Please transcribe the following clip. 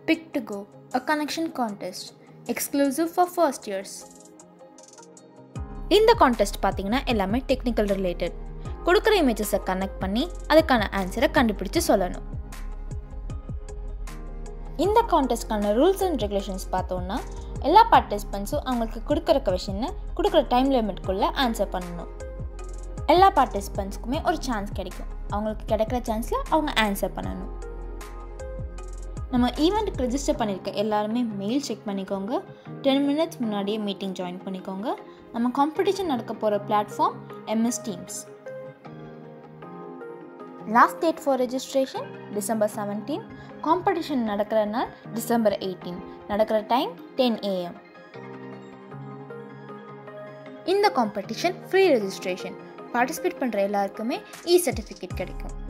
Pick to Go, a connection contest, exclusive for first years. இந்த contest பார்த்தீங்கன்னா எல்லாமே technical related கொடுக்குற இமேஜஸை connect பண்ணி அதுக்கான ஆன்சரை கண்டுபிடிச்சு சொல்லணும் இந்த கான்டெஸ்ட்கான ரூல்ஸ் அண்ட் ரெகுலேஷன்ஸ் பார்த்தோன்னா எல்லா பார்ட்டிசிபெண்ட்ஸும் அவங்களுக்கு கொடுக்குற கொஷினை கொடுக்குற டைம் லிமிட்குள்ளே ஆன்சர் பண்ணணும் எல்லா பார்ட்டிசிபெண்ட்ஸ்க்குமே ஒரு சான்ஸ் கிடைக்கும் அவங்களுக்கு கிடைக்கிற சான்ஸில் அவங்க ஆன்சர் பண்ணணும் நம்ம ஈவெண்ட்டுக்கு ரெஜிஸ்டர் பண்ணியிருக்க எல்லாருமே மெயில் செக் பண்ணிக்கோங்க டென் மினிட்ஸ் முன்னாடியே மீட்டிங் ஜாயின் பண்ணிக்கோங்க நம்ம காம்படிஷன் நடக்க போகிற platform M S teams last date for registration December seventeen competition நடக்கிற நாள் டிசம்பர் எயிட்டீன் நடக்கிற டைம் டென் ஏஎம் இந்த காம்படிஷன் ஃப்ரீ ரெஜிஸ்ட்ரேஷன் பார்ட்டிசிபேட் பண்ணுற எல்லாருக்குமே இ சர்டிஃபிகேட் கிடைக்கும்